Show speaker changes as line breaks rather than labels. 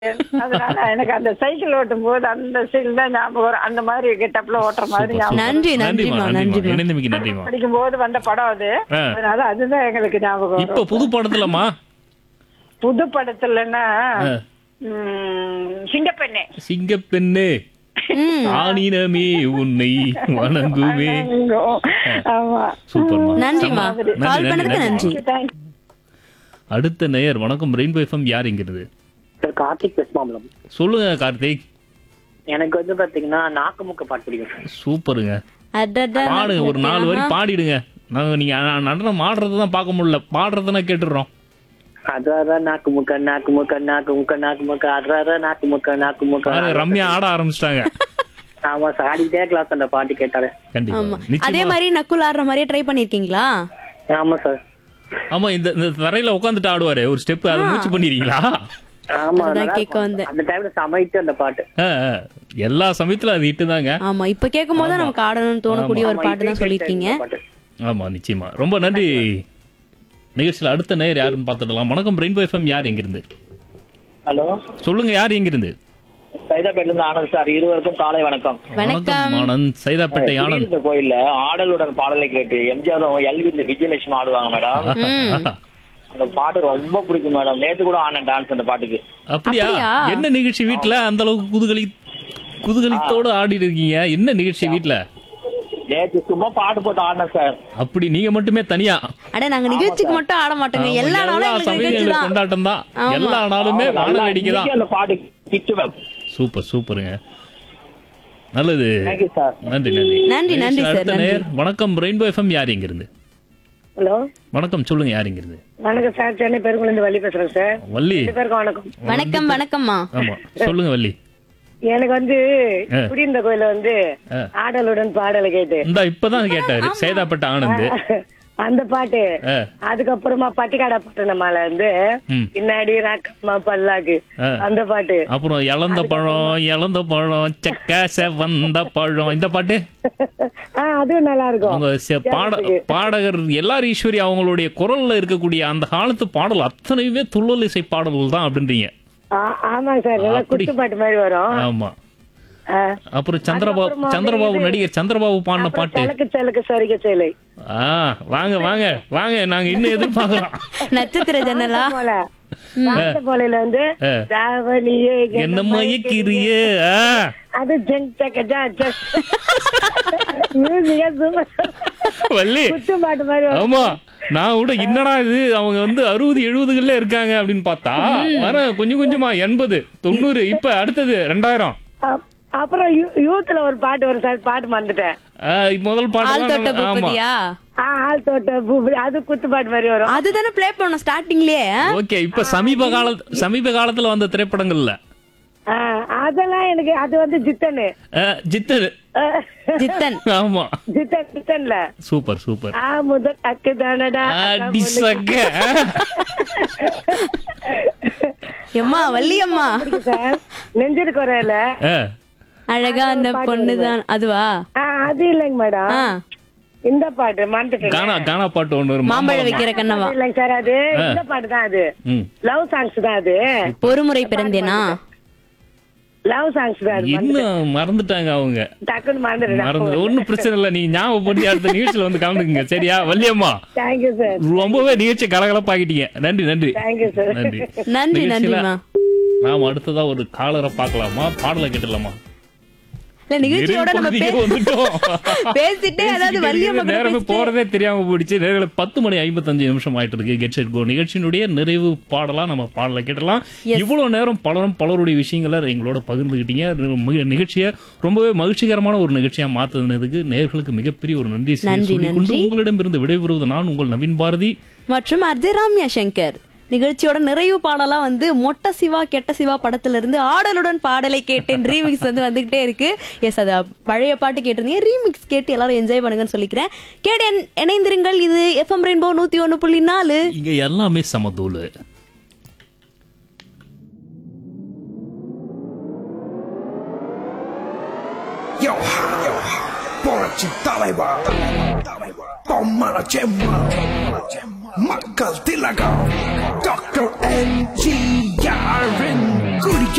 அதனால எனக்கு அந்த சைக்கிள் ஓட்டும் போது அந்த சைக்கிள் தான் ஞாபகம் வரும் அந்த மாதிரி கெட்டப்ல ஓட்டுற மாதிரி ஞாபகம் வரும்.
நன்றி
நன்றிமா
நன்றிமா
நன்றிமா
நன்றிமா
இணைந்தமைக்கு நன்றிமா
படிக்கும் போது வந்த படம் அது
ஆ.
அதனால அதுதான் எங்களுக்கு ஞாபகம்
இப்ப
வரும்
புது படத்துலமா
புது படத்துலன்னா
ஆ.
ம், சிங்கப்பெண்ணே
சிங்கப்பெண்ணே
ம்
ஆனினமே உன்னை வணங்குவே
ஆமா
சூப்பர்மா
நன்றிமா
நன்றி,
கால்
நன்றி,
பண்ணதுக்கு
நன்றி.
நன்றி
Thank you.
அடுத்த நேயர் வணக்கம் ரெயின்போ எஃப்எம் யார் என்கிறது
சார் கார்த்திக் பெஸ்மாமலம்
சொல்லுங்க கார்த்திக்
எனக்கு வந்து பாத்தீங்கன்னா நாக்குமுக்க பாட்டு பிடிக்கும் சார்
சூப்பருங்க
அடடா,
பாடுங்க ஒரு நாலு வரி பாடிடுங்க நாங்க நீங்க அ- நடனம் ஆடுறதை தான் பார்க்க முடியல பாடுறதுனா கேட்டுடுறோம்
அதாரா நாக்குமுக்க நாக்குமுக்க நாக்குமுக்க நாக்குமுக்க அதாரா நாக்குமுக்க
பாருங்க,
நாக்குமுக்க
ரம்யா ஆட ஆரம்பிச்சிட்டாங்க
ஆமா சார் ஆடிட்டே கிளாஸ் அந்த பாட்டு கேட்டாலே
கண்டிப்பா
ஆமா அதே
நிச்சயமா
மாதிரி நக்குல் ஆடுற மாதிரியே ட்ரை பண்ணிருக்கீங்களா
ஆமா சார்
ஆமா இந்த இந்த தரையில உட்காந்துட்டு ஆடுவாரு ஒரு ஸ்டெப் அதை மூச்சு பண்ணிருக்கீங்களா
ஆமா
அதுதான்
நல்லா
கேட்க
இருக்கும்.
வந்தேன்.
அந்த டைம்ல சமைத்து அந்த பாட்டு
ஆ, ஆ. எல்லா சமயத்துல அது இட்டு தாங்க
ஆமா இப்ப கேட்கும் போது நமக்கு ஆடணும்னு தோணக்கூடிய ஒரு
ஆமா,
பாட்டு தான்
இப்பயும்
சொல்லிருக்கீங்க
கேட்டேன் இந்த பாட்டு.
ஆமா நிச்சயமா ரொம்ப நன்றி நிகழ்ச்சியில் அடுத்த நேயர் யாருன்னு பார்த்துடலாம் வணக்கம் ரெயின்போ எஃப்எம் யார் எங்கிருந்து
ஹலோ
சொல்லுங்க யார் எங்கிருந்து
சைதாப்பேட்ல இருந்து ஆனந்த் சார் இருவருக்கும் காலை வணக்கம்
வணக்கம்
ஆனந்த் சைதாப்பேட்டை ஆனந்த்
இந்த கோயில்ல ஆடலுடன் பாடலை கேட்டு எம்ஜிஆர் எல்வி இந்த விஜயலட்சுமி ஆடுவாங்க மேடம் அந்த பாட்டு ரொம்ப பிடிக்கும் மேடம் நேத்து கூட ஆனேன் டான்ஸ் அந்த பாட்டுக்கு
அப்படியா
அப்படியா?
என்ன நிகழ்ச்சி வீட்ல அந்த அளவுக்கு குதுகலி குதூகலித்தோட ஆடிட்டு இருக்கீங்க என்ன நிகழ்ச்சி வீட்ல
நேத்து சும்மா பாட்டு போட்டு ஆடினேன் சார்
அப்படி நீங்க மட்டுமே தனியா
அட நாங்க நிகழ்ச்சிக்கு மட்டும் ஆட மாட்டோங்க எல்லா நாளும் எங்களுக்கு
சமயம்
நிகழ்ச்சி
எங்களுக்கு
தான்
கொண்டாட்டம் தான்
ஆமா.
எல்லா நாளுமே
நல்லா
வான வேடிக்கை தான்
இன்னைக்கு அந்த பாட்டு கிச்சுவேன்
சூப்பர் சூப்பருங்க நல்லது
தேங்க்யூ சார்
நன்றி நன்றி
நன்றி, நன்றி
நிகழ்ச்சியில்
சார்,
அடுத்த
நன்றி.
நேயர் வணக்கம் ரெயின்போ எஃப்எம் யார் எங்கிருந்து
ஹலோ
வணக்கம் சொல்லுங்க யார் எங்கிருந்து
வணக்கம் சார் சென்னை பெருங்குளந்து வள்ளி பேசுறேன் சார்
வள்ளி
ரெண்டு பேருக்கும் வணக்கம்
வணக்கம் வணக்கம்மா
ஆமா சொல்லுங்க வள்ளி
எனக்கு வந்து
ஆ.
குடியிருந்த கோயில வந்து
ஆ.
ஆடலுடன் பாடலை கேட்டு
இந்த இப்பதான் கேட்டாரு சேதாப்பட்ட ஆனந்த்
அந்த பாட்டு
ஆ.
அதுக்கப்புறமா பட்டிக்காடா பட்டணமால வந்து
ம்.
பின்னாடி ராக்கம்மா பல்லாக்கு
ஆ.
அந்த பாட்டு
அப்புறம் இளந்த பழம் இளந்த பழம் செக்க வந்த பழம் இந்த பாட்டு
ஆ அதுவும் நல்லா இருக்கும்
அவங்க செ- பாட பாடகர் எல்லார் ஈஸ்வரி அவங்களுடைய குரல்ல இருக்கக்கூடிய அந்த காலத்து பாடல் அத்தனையுமே துள்ளல் இசை பாடல்கள் தான் அப்படின்றீங்க
ஆ, ஆமாங்க சார் நல்லா
அப்படி.
குத்து பாட்டு மாதிரி வரும்
ஆமா
ஆ.
அப்புறம் சந்திரபாபு
அதுக்கப்புறமா
சந்திரபாபு
இது-
நடிகர் சந்திரபாபு பாடின
அப்புறம்
பாட்டு
சலக்கு சலக்கு சரிக சேலை
ஆ வாங்க வாங்க வாங்க நாங்க இன்னும் எதிர்பார்க்கலாம்
நட்சத்திர ஜன்னலா
போல வாந்த போலையில வந்து
ஆ.
தாவணியே
என்ன மயக்கிறியே ஆ.
அது ஜங் சக்க ஜா ஜங். Music ஆ super.
வள்ளி
குத்து பாட்டு மாதிரி வரும்.
ஆமா நான் கூட என்னடா இது அவங்க வந்து அறுபது எழுபதுகள்ல இருக்காங்க அப்படின்னு பார்த்தா வர கொஞ்சம் கொஞ்சமா எண்பது தொண்ணூறு இப்ப அடுத்தது ரெண்டாயிரம்
அப்- அப்புறம் யூ- யூத்ல ஒரு பாட்டு வரும் சார் பாட்டு மறந்துட்டேன்
ஆ, முதல்
ஆள்
பாட்டு
தொட்ட
தான் ஆமா
பூப்பதியா
ஆ, ஆள் தோட்ட பூ- அது குத்து பாட்டு மாதிரி வரும்
அதுதானே ப்ளே பண்ணோம் ஸ்டார்டிங்லயே
ஓகே இப்ப சமீப கால சமீப காலத்துல வந்த திரைப்படங்கள்ல
ஆ, அதெல்லாம் எனக்கு அது வந்து ஜித்தனு
ஆ, ஜித்தன்
ஆ,
ஜித்தன்
ஆமா
ஜித்தன் ஜித்தன்ல
சூப்பர் சூப்பர்
ஆ முதல் அக்கு தானடா அக்கா
அடி
பொண்ணுக்கு.
சக்க
எம்மா வள்ளியம்மா
இருக்கு சார் நெஞ்சிரு குறையில
ஆ,
அழகா அந்த பொண்ணுதான் அதுவா
ஆ, அது இல்லைங்க மேடம்
ஆ
இந்த பாட்டு மறந்துட்டேன்
கானா கானா பாட்டு ஒண்ணு வரும்
மாம்பழம் வைக்கிற கண்ணவா
அது இல்லைங்க சார் அது இந்த பாட்டு தான் அது
ம்.
லவ் சாங்ஸ் தான் அது
ஒரு முறை பிறந்தேனா
லவ் சாங்ஸ் தான் அது
இன்னும் மறந்துட்டாங்க அவங்க
டக்குன்னு மறந்துடுறேன்
மறந்து ஒண்ணும் பிரச்சனை இல்ல நீங்க ஞாபகப்படுத்தி அடுத்த நிகழ்ச்சியில வந்து கலந்துக்குங்க சரியா வள்ளியம்மா
தேங்க்யூ சார்
ரொம்பவே நிகழ்ச்சி கலகலப்பாக்கிட்டீங்க நன்றி நன்றி
தேங்க்யூ சார்
நன்றி
நன்றி
நிகழ்ச்சியில
நன்றிமா
நாம அடுத்ததா ஒரு காலரை பார்க்கலாமா பாடலை கேட்டுடலாமா
இல்ல நிகழ்ச்சியோட நம்ம
நிறைவு
பே-
பகுதிக்கு வந்துட்டோம்.
பேசிட்டே அதாவது
பேசிக்கிட்டே
வள்ளியம்மா கூட
நேரமே
பேசிட்டே-
போறதே தெரியாம போயிடுச்சு நேரில் பத்து மணி ஐம்பத்தஞ்சு நிமிஷம் ஆயிட்டு இருக்கு கெட் செட் கோ நிகழ்ச்சியினுடைய நிறைவு பாடலாம் நம்ம பாடலை கேட்டலாம் இவ்வளவு நேரம் பலரும் பலருடைய விஷயங்களை எங்களோட பகிர்ந்துகிட்டீங்க மிக- நிகழ்ச்சியை ரொம்பவே மகிழ்ச்சிகரமான ஒரு நிகழ்ச்சியா மாத்துனதுக்கு நேர்களுக்கு மிகப்பெரிய ஒரு நன்றி
நன்றி,
சொல்லிக் கொண்டு
நன்றி.
உங்களிடமிருந்து விடைபெறுவது நான் உங்கள் நவீன் பாரதி
மற்றும் அர்ஜய் ராம்யா சங்கர் நிகழ்ச்சியோட நிறைவு பாடலா வந்து மொட்ட சிவா கெட்ட சிவா படத்துல இருந்து ஆடலுடன் பாடலை கேட்டேன் ரீமிக்ஸ் வந்து வந்துகிட்டே இருக்கு எஸ் அது பழைய பாட்டு கேட்டிருந்தீங்க ரீமிக்ஸ் கேட்டு எல்லாரும் என்ஜாய் பண்ணுங்கன்னு சொல்லிக்கிறேன் கேட்டு இணை- இணைந்திருங்கள் இது எஃப்எம் ரெயின்போ நூத்தி ஒண்ணு புள்ளி நாலு
இங்க எல்லாமே சமதூளு
Yo ha, yo ha, புரட்சி தலைவர் பொம்மன செம்மா மக்கள் திலகம் டாக்டர் எம்ஜிஆரின் குடிய